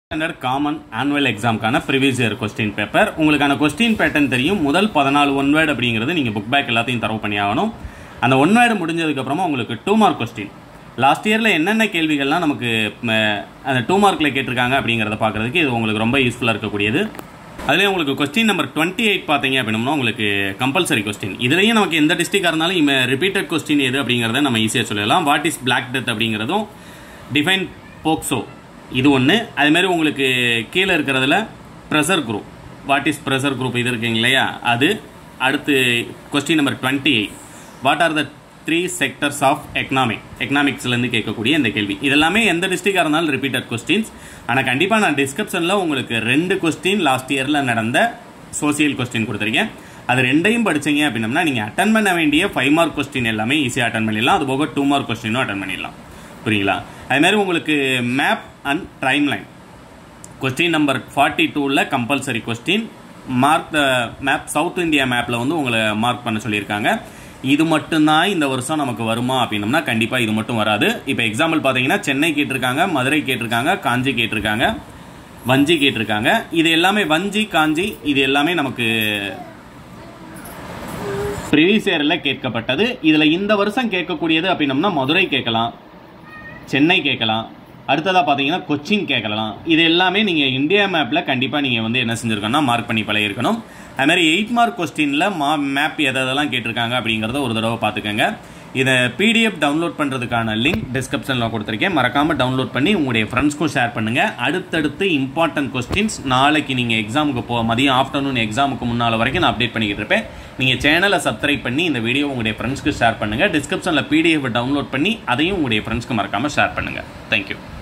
standard common annual எக்ஸாம்க்கான previous year question paper உங்களுக்கான question pattern தெரியும் முதல் பதினாலு ஒன் வேர்டு அப்படிங்கிறது நீங்கள் புக் பேக் எல்லாத்தையும் தரவு பண்ணி ஆகணும் அந்த ஒன் வேர்டு முடிஞ்சதுக்கப்புறமா உங்களுக்கு டூ மார்க் கொஸ்டின் லாஸ்ட் இயரில் என்னென்ன கேள்விகள்லாம் நமக்கு ம, அந்த டூ மார்க்கில் கேட்டிருக்காங்க அப்படிங்கிறத பார்க்குறதுக்கு இது உங்களுக்கு ரொம்ப யூஸ்ஃபுல்லாக இருக்கக்கூடியது அதுலேயே உங்களுக்கு கொஸ்டின் நம்பர் டுவெண்ட்டி எயிட் பார்த்தீங்க அப்படின்னா உங்களுக்கு கம்பல்சரி கொஸ்டின் இதுலேயும் நமக்கு எந்த டிஸ்ட்ரிக்டாக இருந்தாலும் ரிப்பீட்டட் கொஸ்டின் எது அப்படிங்கிறத நம்ம ஈஸியாக சொல்லலாம் வாட் இஸ் பிளாக் டெத் அப்படிங்கிறதும் டிஃபைன் போக்சோ இது ஒன்று அதுமாரி உங்களுக்கு கீழே இருக்கிறதுல pressure group what is pressure group இது இருக்குங்க இல்லையா அது அடுத்து question number twenty eight what are the three sectors of economic எக்கனாமிக்ஸ்லேருந்து கேட்கக்கூடிய இந்த கேள்வி இதெல்லாமே எந்த டிஸ்ட்ரிக்டாக இருந்தாலும் ரிப்பீட்டட் கொஸ்டின்ஸ் ஆனால் கண்டிப்பாக நான் டிஸ்கிரிப்ஷனில் உங்களுக்கு ரெண்டு கொஸ்டின் லாஸ்ட் இயரில் நடந்த சோசியல் கொஸ்டின் கொடுத்துருக்கேன் அது ரெண்டையும் படிச்சீங்க அப்படின்னம்னா நீங்கள் அட்டன் பண்ண வேண்டிய ஃபைவ் மார்க் கொஸ்டின் எல்லாமே ஈஸியாக அட்டன் பண்ணிடலாம் அது போக டூ மார்க் கொஸ்டினும் அட்டன் பண்ணிடலாம் புரியுங்களா அது மாதிரி உங்களுக்கு map and timeline question number forty டூவில் compulsory question mark the map South India மேப்பில் வந்து உங்களை மார்க் பண்ண சொல்லியிருக்காங்க இது மட்டும்தான் இந்த வருஷம் நமக்கு வருமா அப்படின்னம்னா கண்டிப்பாக இது மட்டும் வராது இப்போ எக்ஸாம்பிள் பார்த்தீங்கன்னா சென்னை கேட்டிருக்காங்க மதுரை கேட்டிருக்காங்க காஞ்சி கேட்டிருக்காங்க வஞ்சி கேட்டிருக்காங்க இது எல்லாமே வஞ்சி காஞ்சி இது எல்லாமே நமக்கு ப்ரீவியஸ் இயரில் கேட்கப்பட்டது இதில் இந்த வருஷம் கேட்கக்கூடியது அப்படின்னம்னா மதுரை கேட்கலாம் சென்னை கேட்கலாம் அடுத்ததாக பார்த்தீங்கன்னா கொச்சின் கேட்கலாம் இது எல்லாமே நீங்கள் இந்தியா மேப்பில் கண்டிப்பாக நீங்கள் வந்து என்ன செஞ்சுருக்கணும்னா மார்க் பண்ணி பழகிருக்கணும் அது மாதிரி எயிட் மார்க் கொஸ்டினில் மா மேப் எதை எதெல்லாம் கேட்டிருக்காங்க அப்படிங்கிறத ஒரு தடவை பார்த்துக்கோங்க இதை பிடிஎஃப் டவுன்லோட் பண்ணுறதுக்கான லிங்க் டிஸ்கிரிப்ஷனில் கொடுத்துருக்கேன் மறக்காமல் டவுன்லோட் பண்ணி உங்களுடைய ஃப்ரெண்ட்ஸ்க்கும் ஷேர் பண்ணுங்கள் அடுத்தடுத்து இம்பார்ட்டன்ட் கொஸ்டின்ஸ் நாளைக்கு நீங்கள் எக்ஸாமுக்கு போ மதியம் ஆஃப்டர்நூன் எக்ஸாமுக்கு முன்னால் வரைக்கும் நான் அப்டேட் பண்ணிக்கிட்டு இருப்பேன் நீங்கள் சேனலை சப்ஸ்கிரைப் பண்ணி இந்த வீடியோ உங்களுடைய ஃப்ரெண்ட்ஸ்க்கு ஷேர் பண்ணுங்கள் டிஸ்கிரிப்ஷனில் பிடிஎஃப் டவுன்லோட் பண்ணி அதையும் உங்களுடைய ஃப்ரெண்ட்ஸ்க்கு மறக்காமல் ஷேர் பண்ணுங்கள் தேங்க்யூ